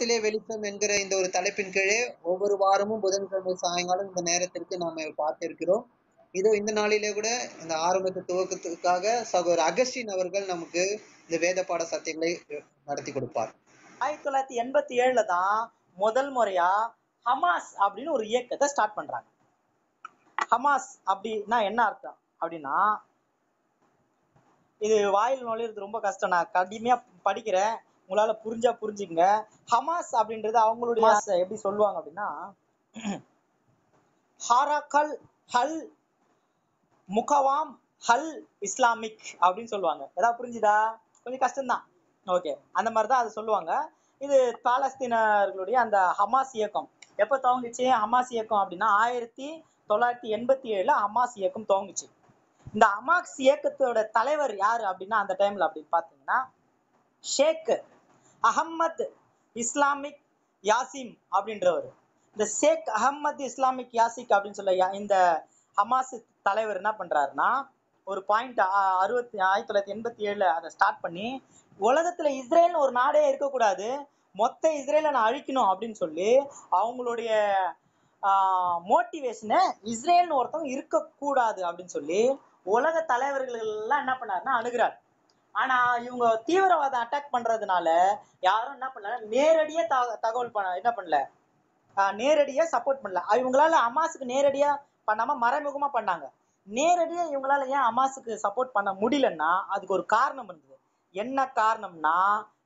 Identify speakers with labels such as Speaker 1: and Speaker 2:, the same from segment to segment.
Speaker 1: வேதத்திலே வெளிச்சம் என்கிற இந்த ஒரு தலைப்பின் கீழே ஒவ்வொரு வாரமும் புதன்கிழமை சாயங்காலம் இந்த நேரத்திற்கு நாம பார்த்திருக்கிறோம் இதோ இந்த நாளிலே கூட இந்த ஆரம்பத்து துவக்கத்துக்காக சகோதரர் அகஸ்டின் அவர்கள் நமக்கு இந்த வேத பாட சத்தியங்களை நடத்தி கொடுப்பார்
Speaker 2: ஆயிரத்தி தொள்ளாயிரத்தி எண்பத்தி ஏழுல தான் முதல் முறையா ஹமாஸ் அப்படின்னு ஒரு இயக்கத்தை ஸ்டார்ட் பண்றாங்க ஹமாஸ் அப்படின்னா என்ன அர்த்தம் அப்படின்னா இது வாயில் நுழையிறது ரொம்ப கஷ்டம் நான் கடுமையா படிக்கிறேன் உங்களால புரிஞ்சா புரிஞ்சுங்க ஹமாஸ் அப்படின்றது அவங்களுடைய ஹமாஸ் எப்படி சொல்லுவாங்க அப்படின்னா ஹாராக்கல் ஹல் முகவாம் ஹல் இஸ்லாமிக் அப்படின்னு சொல்லுவாங்க ஏதாவது புரிஞ்சுதா கொஞ்சம் கஷ்டம்தான் ஓகே அந்த மாதிரி தான் அதை சொல்லுவாங்க இது பாலஸ்தீனர்களுடைய அந்த ஹமாஸ் இயக்கம் எப்போ துவங்குச்சு ஹமாஸ் இயக்கம் அப்படின்னா ஆயிரத்தி தொள்ளாயிரத்தி எண்பத்தி ஏழுல ஹமாஸ் இயக்கம் துவங்குச்சு இந்த ஹமாஸ் இயக்கத்தோட தலைவர் யாரு அப்படின்னா அந்த டைம்ல அப்படின்னு பார்த்தீங்கன்னா ஷேக் அகமது இஸ்லாமிக் யாசிம் அப்படின்றவர் இந்த ஷேக் அகமது இஸ்லாமிக் யாசிக் அப்படின்னு சொல்ல யா- இந்த ஹமாஸ் தலைவர் என்ன பண்றாருன்னா ஒரு பாயிண்ட் அறுபத்தி ஆயிரத்தி தொள்ளாயிரத்தி எண்பத்தி ஏழுல அதை ஸ்டார்ட் பண்ணி உலகத்துல இஸ்ரேல்னு ஒரு நாடே இருக்கக்கூடாது மொத்த இஸ்ரேலை நான் அழிக்கணும் அப்படின்னு சொல்லி அவங்களுடைய மோட்டிவேஷனை இஸ்ரேல்னு ஒருத்தவங்க இருக்கக்கூடாது அப்படின்னு சொல்லி உலக தலைவர்கள் எல்லாம் என்ன பண்ணாருன்னா அணுகிறார் ஆனா இவங்க தீவிரவாதம் அட்டாக் பண்றதுனால யாரும் என்ன பண்ணல நேரடியா தக- தகவல் பண்ண என்ன பண்ணல ஆஹ் நேரடியா சப்போர்ட் பண்ணல இவங்களால அமாஸுக்கு நேரடியா பண்ணாம மறைமுகமா பண்ணாங்க நேரடியா இவங்களால ஏன் அமாஸுக்கு சப்போர்ட் பண்ண முடியலன்னா அதுக்கு ஒரு காரணம் இருந்தது என்ன காரணம்னா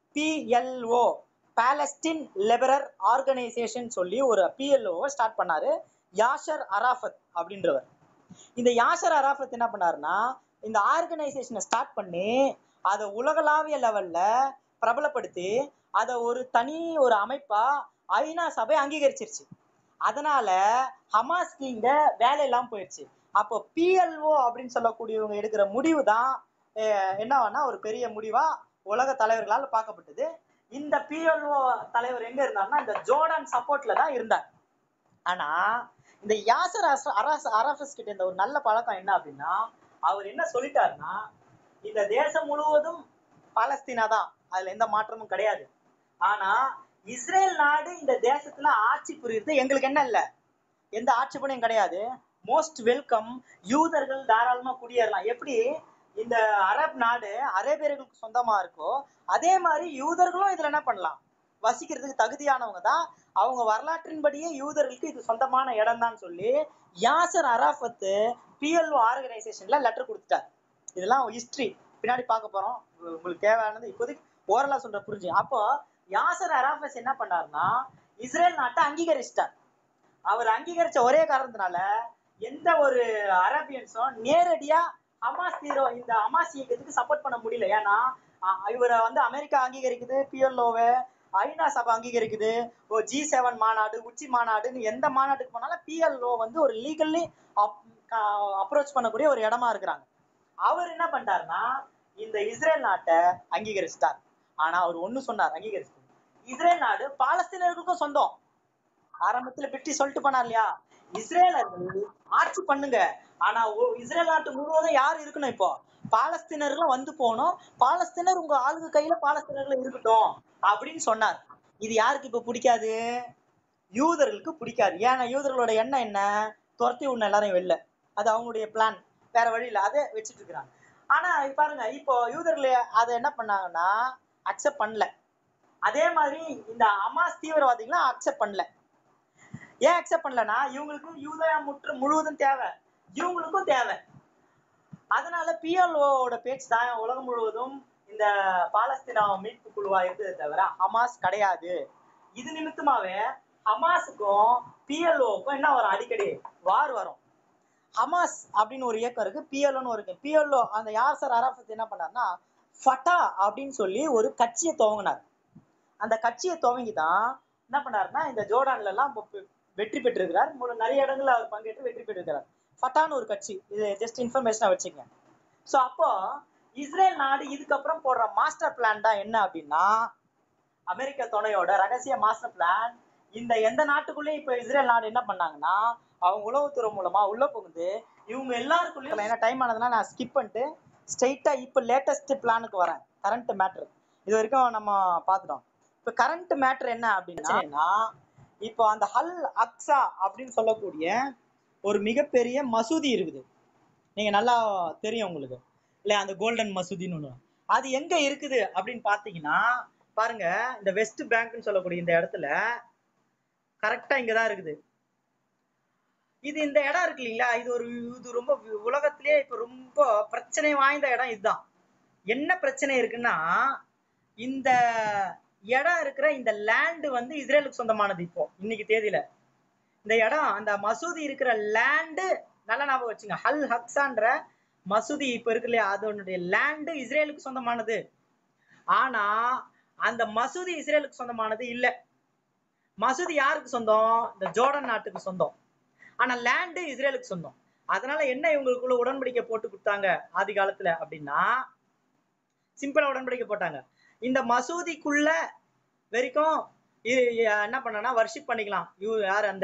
Speaker 2: பிஎல்ஓ பாலஸ்டீன் லிபரர் ஆர்கனைசேஷன் சொல்லி ஒரு பிஎல்ஓவை ஸ்டார்ட் பண்ணாரு யாஷர் அராஃபத் அப்படின்றவர் இந்த யாஷர் அராஃபத் என்ன பண்ணாருன்னா இந்த ஆர்கனைசேஷனை ஸ்டார்ட் பண்ணி அதை உலகளாவிய லெவல்ல பிரபலப்படுத்தி அதை ஒரு தனி ஒரு அமைப்பா ஐநா சபை அங்கீகரிச்சிருச்சு அதனால ஹமாஸ்க்கு இங்க வேலை இல்லாம போயிடுச்சு அப்போ பிஎல்ஓ அப்படின்னு சொல்லக்கூடியவங்க எடுக்கிற முடிவு தான் என்னவானா ஒரு பெரிய முடிவா உலக தலைவர்களால் பார்க்கப்பட்டது இந்த பிஎல்ஓ தலைவர் எங்க இருந்தாருன்னா இந்த ஜோர்டான் சப்போர்ட்ல தான் இருந்தார் ஆனா இந்த யாசர் அஸ்- அரஸ் அரஃபஸ் கிட்ட இந்த ஒரு நல்ல பழக்கம் என்ன அப்படின்னா அவர் என்ன சொல்லிட்டாருன்னா இந்த தேசம் முழுவதும் பாலஸ்தீனா தான் அதுல எந்த மாற்றமும் கிடையாது ஆனா இஸ்ரேல் நாடு இந்த தேசத்துல ஆட்சி புரியுறது எங்களுக்கு என்ன இல்ல எந்த ஆட்சேபனையும் கிடையாது மோஸ்ட் வெல்கம் யூதர்கள் தாராளமா குடியேறலாம் எப்படி இந்த அரப் நாடு அரேபியர்களுக்கு சொந்தமா இருக்கோ அதே மாதிரி யூதர்களும் இதுல என்ன பண்ணலாம் வசிக்கிறதுக்கு தகுதியானவங்க தான் அவங்க வரலாற்றின்படியே யூதர்களுக்கு இது சொந்தமான இடம் தான் சொல்லி யாசர் அராஃபத்து பிஎல்ஓ ஆர்கனைசேஷன்ல லெட்டர் கொடுத்துட்டார் இதெல்லாம் ஹிஸ்டரி பின்னாடி பார்க்க போறோம் உ- உங்களுக்கு தேவையானது இப்போதைக்கு ஓரலா சொல்ற புரிஞ்சு அப்போ யாசர் அராஃபஸ் என்ன பண்ணாருன்னா இஸ்ரேல் நாட்டை அங்கீகரிச்சிட்டார் அவர் அங்கீகரிச்ச ஒரே காரணத்தினால எந்த ஒரு அரேபியன்ஸும் நேரடியா ஹமாஸ் தீரோ இந்த ஹமாஸ் இயக்கத்துக்கு சப்போர்ட் பண்ண முடியல ஏன்னா அ- இவரை வந்து அமெரிக்கா அங்கீகரிக்குது பிஎல்ஓவை ஐநா சபை அங்கீகரிக்குது ஒரு ஜி செவன் மாநாடு உச்சி மாநாடுன்னு எந்த மாநாட்டுக்கு போனாலும் பிஎல்ஓ வந்து ஒரு லீகல்லி அப்ரோச் பண்ணக்கூடிய ஒரு இடமா இருக்கிறாங்க அவர் என்ன பண்ணிட்டாருன்னா இந்த இஸ்ரேல் நாட்டை அங்கீகரிச்சிட்டார் ஆனா அவர் ஒண்ணு சொன்னார் அங்கீகரிச்சு இஸ்ரேல் நாடு பாலஸ்தீனர்களுக்கும் சொந்தம் ஆரம்பத்துல பிரிட்டி சொல்லிட்டு போனார் இல்லையா இஸ்ரேலர்கள் ஆட்சி பண்ணுங்க ஆனா ஒ- இஸ்ரேல் நாட்டு முழுவதும் யார் இருக்கணும் இப்போ பாலஸ்தீனர்களும் வந்து போகணும் பாலஸ்தீனர் உங்க ஆளுங்க கையில பாலஸ்தீனர்கள் இருக்கட்டும் அப்படின்னு சொன்னார் இது யாருக்கு இப்ப பிடிக்காது யூதர்களுக்கு பிடிக்காது ஏன்னா யூதர்களோட எண்ணம் என்ன துரத்தி விடணும் எல்லாரையும் வெளில அது அவங்களுடைய பிளான் வேற வழி இல்ல அதை வச்சுட்டு இருக்கிறாங்க ஆனா இப்ப பாருங்க இப்போ யூதர்கள் அதை என்ன பண்ணாங்கன்னா அக்செப்ட் பண்ணல அதே மாதிரி இந்த அமாஸ் தீவிரவாதிகளும் அக்செப்ட் பண்ணல ஏன் அக்செப்ட் பண்ணலன்னா இவங்களுக்கு யூதயா முற்று முழுவதும் தேவை இவங்களுக்கும் தேவை அதனால பிஎல்ஓட பேச்சு தான் உலகம் முழுவதும் இந்த பாலஸ்தீனா மீட்பு குழுவா இருந்ததே தவிர ஹமாஸ் கிடையாது இது நிமித்தமாவே ஹமாஸுக்கும் பிஎல்ஓக்கும் என்ன வரும் அடிக்கடி வார் வரும் ஹமாஸ் அப்படின்னு ஒரு இயக்கம் இருக்கு பிஎல்ஓன்னு ஒரு இருக்கு பிஎல்ஓ அந்த யாசர் அரஃபத் என்ன பண்ணாருன்னா ஃபட்டா அப்படின்னு சொல்லி ஒரு கட்சியை துவங்கினார் அந்த கட்சியை துவங்கி தான் என்ன பண்ணாருன்னா இந்த ஜோர்டான்ல எல்லாம் இப்ப பெ- வெற்றி பெற்றிருக்கிறார் மு- நிறைய இடங்கள்ல அவர் பங்கேற்று வெற்றி பெற்றிருக்கிறார் ஃபட்டான்னு ஒரு கட்சி இது ஜஸ்ட் இன்ஃபர்மேஷனா வச்சுக்கங்க ஸோ அப்போ இஸ்ரேல் நாடு இதுக்கப்புறம் போடுற மாஸ்டர் பிளான் தான் என்ன அப்படின்னா அமெரிக்க துணையோட ரகசிய மாஸ்டர் பிளான் இந்த எந்த நாட்டுக்குள்ளேயும் இப்போ இஸ்ரேல் நாடு என்ன பண்ணாங்கன்னா அவங்க உளவுத்துறை மூலமா உள்ள புகுந்து இவங்க எல்லாருக்குள்ளேயும் ஏன்னா டைம் ஆனதுனால நான் ஸ்கிப் பண்ணிட்டு ஸ்ட்ரைட்டா இப்போ லேட்டஸ்ட் பிளானுக்கு வரேன் கரண்ட் மேட்ரு இது வரைக்கும் நம்ம பார்த்துட்டோம் இப்ப கரண்ட் மேட்டர் என்ன அப்படின்னா இப்போ அந்த ஹல் அக்ஸா அப்படின்னு சொல்லக்கூடிய ஒரு மிகப்பெரிய மசூதி இருக்குது நீங்க நல்லா தெரியும் உங்களுக்கு இல்ல அந்த கோல்டன் மசூதின்னு ஒண்ணு அது எங்க இருக்குது அப்படின்னு பாத்தீங்கன்னா பாருங்க இந்த வெஸ்ட் பேங்க்னு சொல்லக்கூடிய இந்த இடத்துல கரெக்டா இங்கதான் இருக்குது இது இந்த இடம் இருக்கு இல்லைங்களா இது ஒரு இது ரொம்ப உலகத்திலேயே இப்ப ரொம்ப பிரச்சனை வாய்ந்த இடம் இதுதான் என்ன பிரச்சனை இருக்குன்னா இந்த இடம் இருக்கிற இந்த லேண்ட் வந்து இஸ்ரேலுக்கு சொந்தமானது இப்போ இன்னைக்கு தேதியில இந்த இடம் அந்த மசூதி இருக்கிற லேண்டு நல்லா ஞாபகம் வச்சுங்க ஹல் ஹக்ஸான்ற மசூதி இப்ப இருக்கு இல்லையா அதனுடைய லேண்டு இஸ்ரேலுக்கு சொந்தமானது ஆனா அந்த மசூதி இஸ்ரேலுக்கு சொந்தமானது இல்ல மசூதி யாருக்கு சொந்தம் இந்த ஜோர்டன் நாட்டுக்கு சொந்தம் ஆனா லேண்டு இஸ்ரேலுக்கு சொந்தம் அதனால என்ன இவங்களுக்குள்ள உடன்படிக்கை போட்டு கொடுத்தாங்க ஆதி காலத்துல அப்படின்னா சிம்பிளா உடன்படிக்கை போட்டாங்க இந்த மசூதிக்குள்ள வரைக்கும் இ- இ- என்ன பண்ணனா வர்ஷிப் பண்ணிக்கலாம் இவ யார் அந்த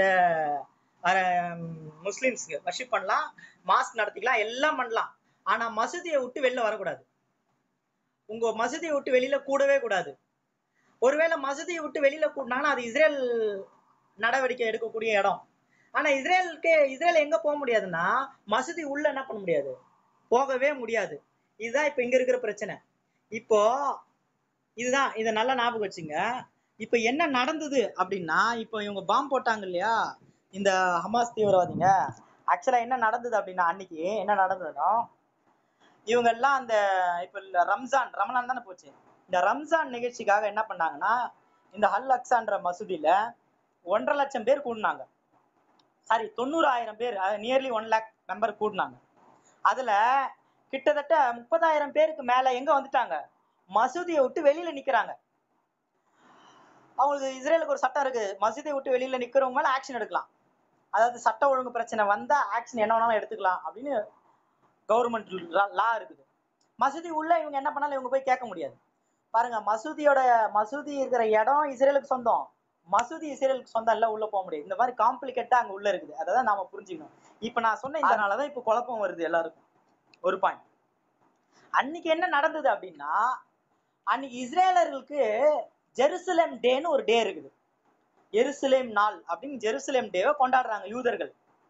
Speaker 2: முஸ்லிம்ஸ்க்கு வர்ஷிப் பண்ணலாம் மாஸ்க் நடத்திக்கலாம் எல்லாம் பண்ணலாம் ஆனா மசூதியை விட்டு வெளில வரக்கூடாது உங்க மசூதியை விட்டு வெளியில கூடவே கூடாது ஒருவேளை மசூதியை விட்டு வெளியில கூட்டினாங்கன்னா அது இஸ்ரேல் நடவடிக்கை எடுக்கக்கூடிய இடம் ஆனா இஸ்ரேலுக்கு இஸ்ரேல் எங்க போக முடியாதுன்னா மசூதி உள்ள என்ன பண்ண முடியாது போகவே முடியாது இதுதான் இப்ப இங்க இருக்கிற பிரச்சனை இப்போ இதுதான் இதை நல்லா ஞாபகம் வச்சுங்க இப்போ என்ன நடந்தது அப்படின்னா இப்போ இவங்க பாம்பு போட்டாங்க இல்லையா இந்த ஹமாஸ் தீவிரவாதிங்க ஆக்சுவலா என்ன நடந்தது அப்படின்னா அன்னைக்கு என்ன நடந்ததுன்னா இவங்க எல்லாம் அந்த இப்ப இல்ல ரம்ஜான் ரமலான் தானே போச்சு இந்த ரம்ஜான் நிகழ்ச்சிக்காக என்ன பண்ணாங்கன்னா இந்த ஹல் அக்ஸான்ற மசூதியில ஒன்றரை லட்சம் பேர் கூடினாங்க சாரி தொண்ணூறாயிரம் பேர் நியர்லி ஒன் லேக் மெம்பர் கூடினாங்க அதுல கிட்டத்தட்ட முப்பதாயிரம் பேருக்கு மேல எங்க வந்துட்டாங்க மசூதியை விட்டு வெளியில நிக்கிறாங்க அவங்களுக்கு இஸ்ரேலுக்கு ஒரு சட்டம் இருக்கு மசூதியை விட்டு வெளியில நிக்கிறவங்க மேல ஆக்ஷன் எடுக்கலாம் அதாவது சட்ட ஒழுங்கு பிரச்சனை வந்தா ஆக்ஷன் என்ன வேணாலும் எடுத்துக்கலாம் அப்படின்னு கவர்மெண்ட் லா இருக்குது மசூதி உள்ள இவங்க என்ன பண்ணாலும் இவங்க போய் கேட்க முடியாது பாருங்க மசூதியோட மசூதி இருக்கிற இடம் இஸ்ரேலுக்கு சொந்தம் மசூதி இஸ்ரேலுக்கு சொந்தம் இல்ல உள்ள போக முடியாது இந்த மாதிரி காம்ப்ளிகேட்டா அங்க உள்ள இருக்குது அதை தான் நாம புரிஞ்சுக்கணும் இப்ப நான் சொன்ன இதனாலதான் இப்ப குழப்பம் வருது எல்லாருக்கும் ஒரு பாயிண்ட் அன்னைக்கு என்ன நடந்தது அப்படின்னா அன்னைக்கு இஸ்ரேலர்களுக்கு ஜெருசலேம் டேன்னு ஒரு டே இருக்குது எருசலேம் நாள் அப்படின்னு ஜெருசலேம் டேவை கொண்டாடுறாங்க யூதர்கள்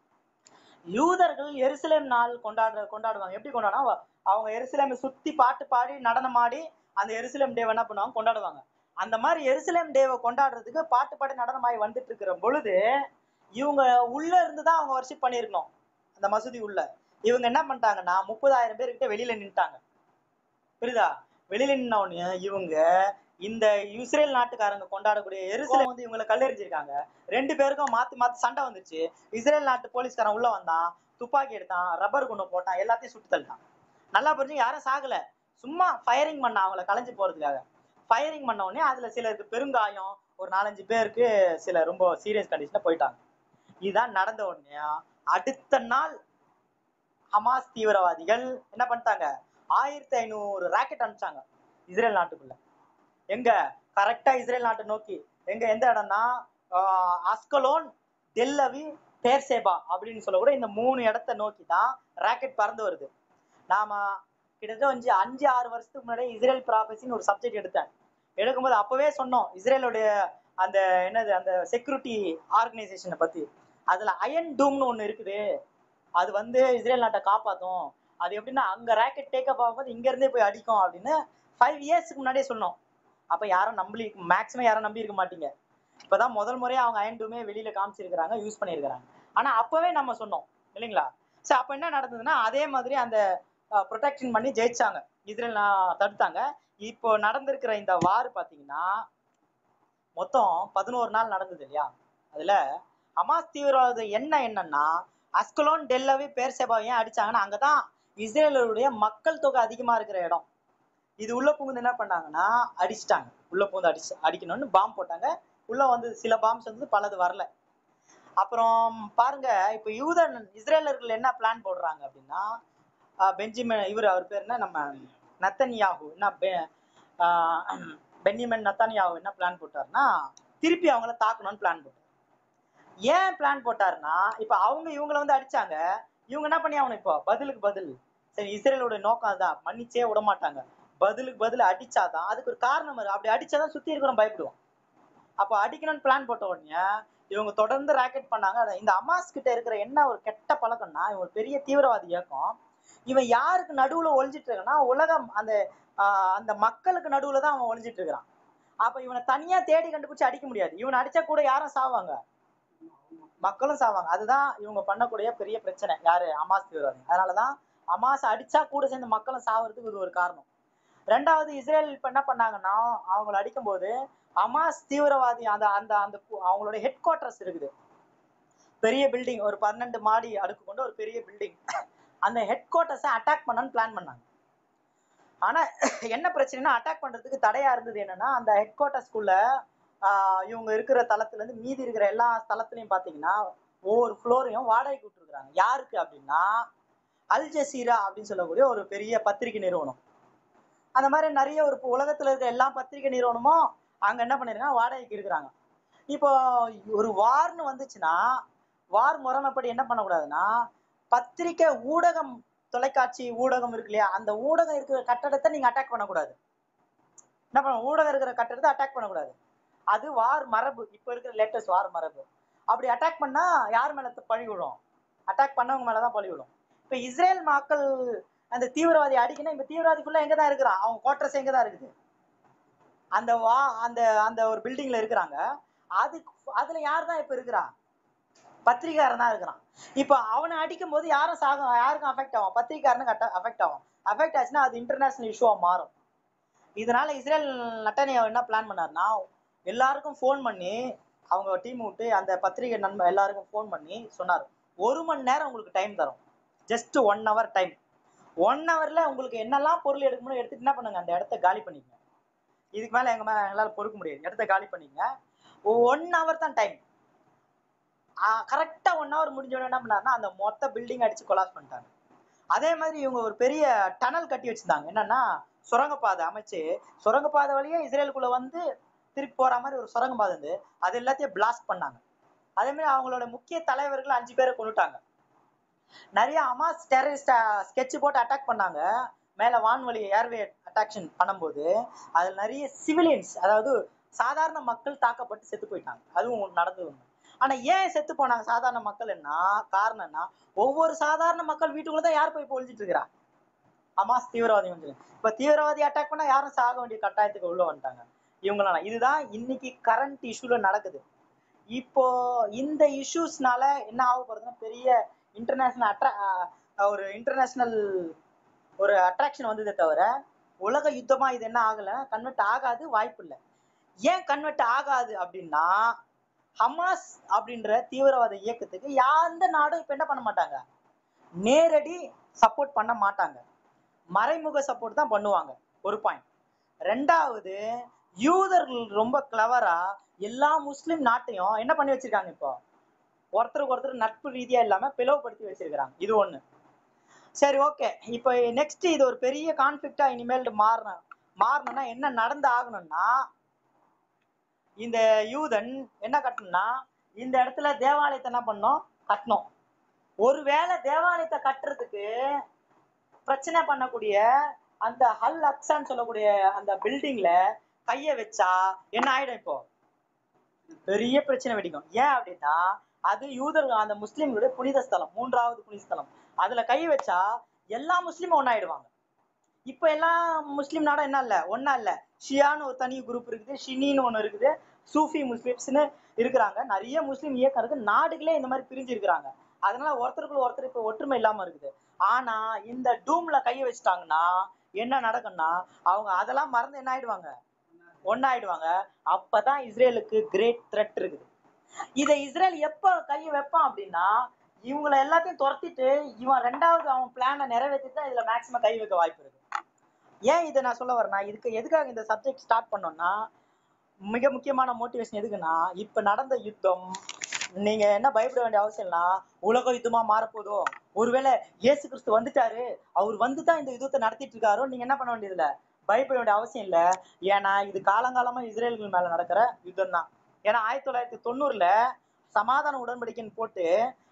Speaker 2: யூதர்கள் எருசலேம் நாள் கொண்டாடுற கொண்டாடுவாங்க எப்படி கொண்டாடுவாங்க அவங்க எருசலேமை சுத்தி பாட்டு பாடி நடனம் ஆடி அந்த எருசலேம் டேவை என்ன பண்ணுவாங்க கொண்டாடுவாங்க அந்த மாதிரி எருசலேம் டேவை கொண்டாடுறதுக்கு பாட்டு பாடி நடனமாயி வந்துட்டு இருக்கிற பொழுது இவங்க உள்ள இருந்து தான் அவங்க வர்ஷிப் பண்ணியிருக்கணும் அந்த மசூதி உள்ள இவங்க என்ன பண்ணிட்டாங்கன்னா முப்பதாயிரம் பேர்கிட்ட வெளியில நின்னுட்டாங்க புரியுதா வெளியில நின்ன உடனே இவங்க இந்த இஸ்ரேல் நாட்டுக்காரங்க கொண்டாடக்கூடிய எருசலேம் வந்து இவங்களை கல்லெறிஞ்சிருக்காங்க ரெண்டு பேருக்கும் மாத்தி மாத்தி சண்டை வந்துச்சு இஸ்ரேல் நாட்டு போலீஸ்காரன் உள்ள வந்தான் துப்பாக்கி எடுத்தான் ரப்பர் குண்டு போட்டான் எல்லாத்தையும் சுட்டு தள்ளிட்டான் நல்லா புரிஞ்சு யாரும் சாகல சும்மா ஃபயரிங் பண்ண அவங்கள கலைஞ்சு போறதுக்காக ஃபயரிங் பண்ண உடனே அதுல சிலருக்கு பெருங்காயம் ஒரு நாலஞ்சு பேருக்கு சில ரொம்ப சீரியஸ் கண்டிஷன்ல போயிட்டாங்க இதுதான் நடந்த உடனே அடுத்த நாள் ஹமாஸ் தீவிரவாதிகள் என்ன பண்ணிட்டாங்க ஆயிரத்தி ஐநூறு ராக்கெட் அனுப்பிச்சாங்க இஸ்ரேல் நாட்டுக்குள்ள எங்க கரெக்டா இஸ்ரேல் நாட்டை நோக்கி எங்க எந்த இடம்னா ஆஹ் அஸ்கலோன் டெல்லவி பேர்சேபா அப்படின்னு சொல்லக்கூட இந்த மூணு இடத்த நோக்கி தான் ராக்கெட் பறந்து வருது நாம கிட்டத்தட்ட வந்து அஞ்சு ஆறு வருஷத்துக்கு முன்னாடி இஸ்ரேல் ப்ராபஸின்னு ஒரு சப்ஜெக்ட் எடுத்தேன் எடுக்கும்போது அப்பவே சொன்னோம் இஸ்ரேலோடைய அந்த என்னது அந்த செக்யூரிட்டி ஆர்கனைசேஷனை பத்தி அதுல அயன் டூம்னு ஒண்ணு இருக்குது அது வந்து இஸ்ரேல் நாட்டை காப்பாத்தும் அது எப்படின்னா அங்க ராக்கெட் டேக் அப் ஆகும்போது இங்க இருந்தே போய் அடிக்கும் அப்படின்னு ஃபைவ் இயர்ஸ்க்கு முன்னாடியே சொன்னோம் அப்ப யாரும் நம்பி மேக்ஸிமம் யாரும் நம்பி இருக்க மாட்டீங்க இப்பதான் முதல் முறையா அவங்க அயன் டூமே வெளியில காமிச்சிருக்கிறாங்க யூஸ் பண்ணியிருக்கிறாங்க ஆனா அப்பவே நம்ம சொன்னோம் இல்லைங்களா சரி அப்ப என்ன நடந்ததுன்னா அதே மாதிரி அந்த ப்ரொடெக்ஷன் பண்ணி ஜெயிச்சாங்க இஸ்ரேல் நான் தடுத்தாங்க இப்போ நடந்திருக்கிற இந்த வார் பாத்தீங்கன்னா மொத்தம் பதினோரு நாள் நடந்தது இல்லையா அதுல ஹமாஸ் தீவிரவாதம் என்ன என்னன்னா அஸ்கலோன் டெல்லவி பேர்சேபா ஏன் அடிச்சாங்கன்னா அங்கதான் இஸ்ரேலருடைய மக்கள் தொகை அதிகமா இருக்கிற இடம் இது உள்ள புகுந்து என்ன பண்ணாங்கன்னா அடிச்சிட்டாங்க உள்ள புகுந்து அடிச்சு அடிக்கணும்னு பாம்பு போட்டாங்க உள்ள வந்து சில பாம்ஸ் வந்து பலது வரல அப்புறம் பாருங்க இப்ப யூதன் இஸ்ரேலர்கள் என்ன பிளான் போடுறாங்க அப்படின்னா ஆஹ் பெஞ்சமின் இவர் அவர் பேர் என்ன நம்ம நத்தன்யாகு என்ன பெ- ஆஹ் பென்யமின் நத்தன்யாகு என்ன பிளான் போட்டாருன்னா திருப்பி அவங்கள தாக்கணும்னு பிளான் போட்டார் ஏன் பிளான் போட்டாருன்னா இப்ப அவங்க இவங்கள வந்து அடிச்சாங்க இவங்க என்ன பண்ணி ஆகணும் இப்போ பதிலுக்கு பதில் சரி இஸ்ரேலோட நோக்கம் அதுதான் மன்னிச்சே விட மாட்டாங்க பதிலுக்கு பதில் அடிச்சாதான் அதுக்கு ஒரு காரணம் இருக்கு அப்படி அடிச்சாதான் சுத்தி இருக்கிறவன் பயப்படுவான் அப்ப அடிக்கணும்னு பிளான் போட்ட உடனே இவங்க தொடர்ந்து ராக்கெட் பண்ணாங்க அதான் இந்த அமாஸ் கிட்ட இருக்கிற என்ன ஒரு கெட்ட பழக்கம்னா இவன் ஒரு பெரிய தீவிரவாதி இயக்கம் இவன் யாருக்கு நடுவுல ஒளிஞ்சிட்டு இருக்கான்னா உலகம் அந்த ஆஹ் அந்த மக்களுக்கு நடுவுல தான் அவன் ஒளிஞ்சிட்டு இருக்கிறான் அப்ப இவனை தனியா தேடி கண்டுபிடிச்சு அடிக்க முடியாது இவனை அடிச்சா கூட யாரும் சாவாங்க மக்களும் சாவாங்க அதுதான் இவங்க பண்ணக்கூடிய பெரிய பிரச்சனை யாரு அமாஸ் தீவிரவாதி அதனாலதான் அமாஸ் அடிச்சா கூட சேர்ந்து மக்களும் சாவறதுக்கு இது ஒரு காரணம் ரெண்டாவது இஸ்ரேல் இப்ப என்ன பண்ணாங்கன்னா அவங்கள அடிக்கும்போது அமாஸ் தீவிரவாதி அந்த அந்த அந்த கு- அவங்களோட ஹெட் குவார்டர்ஸ் இருக்குது பெரிய பில்டிங் ஒரு பன்னெண்டு மாடி அடுக்கு கொண்ட ஒரு பெரிய பில்டிங் அந்த ஹெட் குவார்டர்ஸை அட்டாக் பண்ணணும்னு பிளான் பண்ணாங்க ஆனா என்ன பிரச்சனைனா அட்டாக் பண்றதுக்கு தடையா இருந்தது என்னன்னா அந்த ஹெட் குவார்டர்ஸ்குள்ள இவங்க இருக்கிற தளத்துல இருந்து மீதி இருக்கிற எல்லா தளத்துலயும் பாத்தீங்கன்னா ஒவ்வொரு ஃப்ளோரையும் வாடகைக்கு விட்டுருக்காங்க யாருக்கு அப்படின்னா அல் ஜசீரா அப்படின்னு சொல்லக்கூடிய ஒரு பெரிய பத்திரிகை நிறுவனம் அந்த மாதிரி நிறைய ஒரு இப்ப உலகத்துல இருக்க எல்லா பத்திரிகை நிறுவனமும் அங்க என்ன பண்ணிருக்காங்க வாடகைக்கு இருக்கிறாங்க இப்போ ஒரு வார்னு வந்துச்சுன்னா வார் முறைமைப்படி என்ன பண்ணக்கூடாதுன்னா பத்திரிக்கை ஊடகம் தொலைக்காட்சி ஊடகம் இருக்கு இல்லையா அந்த ஊடகம் இருக்கிற கட்டடத்தை நீங்க அட்டாக் பண்ணக்கூடாது என்ன பண்ண ஊடகம் இருக்கிற கட்டடத்தை அட்டாக் பண்ணக்கூடாது அது வார் மரபு இப்ப இருக்கிற லேட்டஸ்ட் வார் மரபு அப்படி அட்டாக் பண்ணா யார் மேல பழி விடும் அட்டாக் பண்ணவங்க மேலதான் பழி விடும் இப்ப இஸ்ரேல் மக்கள் அந்த தீவிரவாதி அடிக்கணும் இப்ப தீவிரவாதி ஃபுல்லா எங்க தான் இருக்கிறான் அவன் குவார்டர்ஸ் எங்க தான் இருக்குது அந்த வா அந்த அந்த ஒரு பில்டிங்ல இருக்கிறாங்க அதுக்கு அதுல யார் தான் இப்ப இருக்கிறா பத்திரிகாரன் தான் இருக்கிறான் இப்ப அவனை அடிக்கும் போது யாரும் சாக யாருக்கும் அஃபெக்ட் ஆகும் பத்திரிகாரனுக்கு அஃபெக்ட் ஆகும் அஃபெக்ட் ஆச்சுன்னா அது இன்டர்நேஷனல் இஷ்யூவா மாறும் இதனால இஸ்ரேல் நட்டனியா என்ன பிளான் பண்ணாருன்னா எல்லாருக்கும் ஃபோன் பண்ணி அவங்க டீம் விட்டு அந்த பத்திரிகை நண்பர் எல்லாருக்கும் ஃபோன் பண்ணி சொன்னார் ஒரு மணி நேரம் உங்களுக்கு டைம் தரும் just one hour time one ஹவர்ல உங்களுக்கு என்னெல்லாம் பொருள் எடுக்கணும்னு எடுத்துட்டு என்ன பண்ணுங்க அந்த இடத்த காலி பண்ணிக்கங்க இதுக்கு மேல எங்க மேல எங்களால பொறுக்க முடியாது இடத்த காலி பண்ணிக்கங்க ஒன் ஹவர் தான் டைம் கரெக்டா ஒன் ஹவர் முடிஞ்ச உடனே என்ன பண்ணாருன்னா அந்த மொத்த பில்டிங் அடிச்சு கொலாஸ் பண்ணிட்டாங்க அதே மாதிரி இவங்க ஒரு பெரிய டனல் கட்டி வச்சிருந்தாங்க என்னன்னா சுரங்கப்பாதை அமைச்சு சுரங்கப்பாதை வழியா இஸ்ரேலுக்குள்ள வந்து திருப்பி போற மாதிரி ஒரு சுரங்கப்பாதை இருந்து அது எல்லாத்தையும் பிளாஸ்ட் பண்ணாங்க அதே மாதிரி அவங்களோட முக்கிய தலைவர்கள் அஞ்சு பேரை கொண்டுட்டாங்க நிறைய அமாஸ் டெரரிஸ்ட் ஸ்கெட்ச் போட்டு அட்டாக் பண்ணாங்க மேல வான்வழி ஏர்வே அட்டாக்ஷன் பண்ணும்போது அதுல நிறைய சிவிலியன்ஸ் அதாவது சாதாரண மக்கள் தாக்கப்பட்டு செத்து போயிட்டாங்க அதுவும் நடந்தது உண்மை ஆனா ஏன் செத்து போனாங்க சாதாரண மக்கள் என்ன காரணம் என்ன ஒவ்வொரு சாதாரண மக்கள் வீட்டுக்குள்ள தான் யார் போய் பொழிஞ்சிட்டு இருக்கிறா அமாஸ் தீவிரவாதி வந்து இப்ப தீவிரவாதி அட்டாக் பண்ணா யாரும் சாக வேண்டிய கட்டாயத்துக்கு உள்ள வந்துட்டாங்க இவங்களாம் இதுதான் இன்னைக்கு கரண்ட் இஷ்யூல நடக்குது இப்போ இந்த இஷ்யூஸ்னால என்ன ஆக போறதுன்னா பெரிய இன்டர்நேஷனல் அட்ரா ஒரு இன்டர்நேஷனல் ஒரு அட்ராக்ஷன் வந்ததே தவிர உலக யுத்தமா இது என்ன ஆகல கன்வெர்ட் ஆகாது வாய்ப்பு இல்லை ஏன் கன்வெர்ட் ஆகாது அப்படின்னா ஹமாஸ் அப்படின்ற தீவிரவாத இயக்கத்துக்கு எந்த நாடும் இப்ப என்ன பண்ண மாட்டாங்க நேரடி சப்போர்ட் பண்ண மாட்டாங்க மறைமுக சப்போர்ட் தான் பண்ணுவாங்க ஒரு பாயிண்ட் ரெண்டாவது யூதர்கள் ரொம்ப கிளவரா எல்லா முஸ்லிம் நாட்டையும் என்ன பண்ணி வச்சிருக்காங்க இப்போ ஒருத்தருக்கு ஒருத்தர் நட்பு ரீதியா இல்லாம பிளவுபடுத்தி வச்சிருக்கிறாங்க இது ஒண்ணு சரி ஓகே இப்போ நெக்ஸ்ட் இது ஒரு பெரிய கான்ஃபிளிக்டா இனிமேல் மாறணும் மாறணும்னா என்ன நடந்து ஆகணும்னா இந்த யூதன் என்ன கட்டணும்னா இந்த இடத்துல தேவாலயத்தை என்ன பண்ணோம் கட்டணும் ஒருவேளை தேவாலயத்தை கட்டுறதுக்கு பிரச்சனை பண்ணக்கூடிய அந்த ஹல் அக்ஸான்னு சொல்லக்கூடிய அந்த பில்டிங்ல கைய வச்சா என்ன ஆயிடும் இப்போ பெரிய பிரச்சனை வெடிக்கும் ஏன் அப்படின்னா அது யூதர்கள் அந்த முஸ்லிம்களுடைய புனித ஸ்தலம் மூன்றாவது புனித ஸ்தலம் அதுல கை வச்சா எல்லா முஸ்லீமும் ஒன்னாயிடுவாங்க இப்ப எல்லா முஸ்லீம் நாடும் என்ன இல்ல ஒன்னா இல்ல ஷியான்னு ஒரு தனி குரூப் இருக்குது ஷினின்னு ஒண்ணு இருக்குது சூஃபி முஸ்லிம்ஸ்னு இருக்கிறாங்க நிறைய முஸ்லீம் இயக்கம் இருக்கு நாடுகளே இந்த மாதிரி பிரிஞ்சு இருக்கிறாங்க அதனால ஒருத்தருக்குள்ள ஒருத்தர் இப்ப ஒற்றுமை இல்லாம இருக்குது ஆனா இந்த டூம்ல கைய வச்சுட்டாங்கன்னா என்ன நடக்கும்னா அவங்க அதெல்லாம் மறந்து என்ன ஆயிடுவாங்க ஒன்னாயிடுவாங்க அப்பதான் இஸ்ரேலுக்கு கிரேட் த்ரெட் இருக்குது இதை இஸ்ரேல் எப்ப கையை வைப்பான் அப்படின்னா இவங்களை எல்லாத்தையும் துரத்திட்டு இவன் ரெண்டாவது அவன் பிளானை நிறைவேற்றிட்டு தான் இதுல மேக்சிமம் கை வைக்க வாய்ப்பு இருக்கு ஏன் இதை நான் சொல்ல வரேன்னா இதுக்கு எதுக்காக இந்த சப்ஜெக்ட் ஸ்டார்ட் பண்ணோம்னா மிக முக்கியமான மோட்டிவேஷன் எதுக்குன்னா இப்ப நடந்த யுத்தம் நீங்க என்ன பயப்பட வேண்டிய அவசியம் இல்லைன்னா உலக யுத்தமா மாறப்போதோ ஒருவேளை இயேசு கிறிஸ்து வந்துட்டாரு அவர் வந்து தான் இந்த யுத்தத்தை நடத்திட்டு இருக்காரோ நீங்க என்ன பண்ண வேண்டியது இல்ல பயப்பட வேண்டிய அவசியம் இல்ல ஏன்னா இது காலங்காலமா இஸ்ரேல்கள் மேல நடக்கிற யுத்தம் தான் ஏன்னா ஆயிரத்தி தொள்ளாயிரத்தி தொண்ணூறுல சமாதான உடன்படிக்கைன்னு போட்டு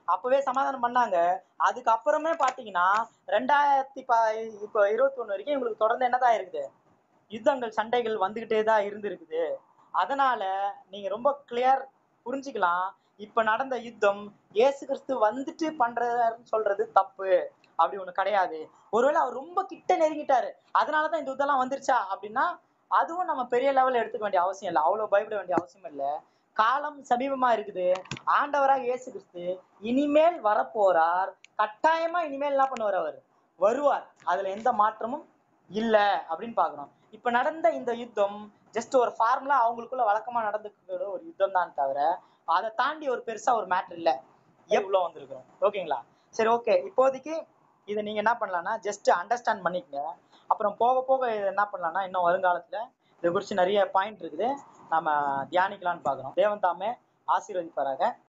Speaker 2: அப்பவே சமாதானம் பண்ணாங்க அதுக்கப்புறமே பாத்தீங்கன்னா ரெண்டாயிரத்தி ப இப்போ இருபத்தி ஒண்ணு வரைக்கும் இவங்களுக்கு தொடர்ந்து என்னதான் இருக்குது யுத்தங்கள் சண்டைகள் வந்துகிட்டே தான் இருந்திருக்குது அதனால நீங்க ரொம்ப கிளியர் புரிஞ்சுக்கலாம் இப்ப நடந்த யுத்தம் இயேசு கிறிஸ்து வந்துட்டு பண்றாருன்னு சொல்றது தப்பு அப்படி ஒண்ணு கிடையாது ஒருவேளை அவர் ரொம்ப கிட்ட நெருங்கிட்டாரு அதனாலதான் இந்த யுத்தம்லாம் வந்துருச்சா அப்படின்னா அதுவும் நம்ம பெரிய லெவல்ல எடுத்துக்க வேண்டிய அவசியம் இல்லை அவ்வளவு பயப்பட வேண்டிய அவசியம் இல்லை காலம் சமீபமா இருக்குது ஆண்டவராக இயேசு கிறிஸ்து இனிமேல் வரப்போறார் கட்டாயமா இனிமேல் என்ன பண்ணுவார் அவர் வருவார் அதுல எந்த மாற்றமும் இல்ல அப்படின்னு பாக்குறோம் இப்ப நடந்த இந்த யுத்தம் ஜஸ்ட் ஒரு ஃபார்முலா அவங்களுக்குள்ள வழக்கமா நடந்துக்கிற ஒரு யுத்தம் தான் தவிர அதை தாண்டி ஒரு பெருசா ஒரு மேட்டர் இல்ல எவ்வளவு வந்திருக்கிறோம் ஓகேங்களா சரி ஓகே இப்போதைக்கு இதை நீங்க என்ன பண்ணலாம்னா ஜஸ்ட் அண்டர்ஸ்டாண்ட் பண்ணிக்கங்க அப்புறம் போக போக இதை என்ன பண்ணலாம்னா இன்னும் வருங்காலத்துல இதை குறித்து நிறைய பாயிண்ட் இருக்குது நம்ம தியானிக்கலாம்னு பாக்குறோம் தேவன் தாமே ஆசீர்வதிப்பாராக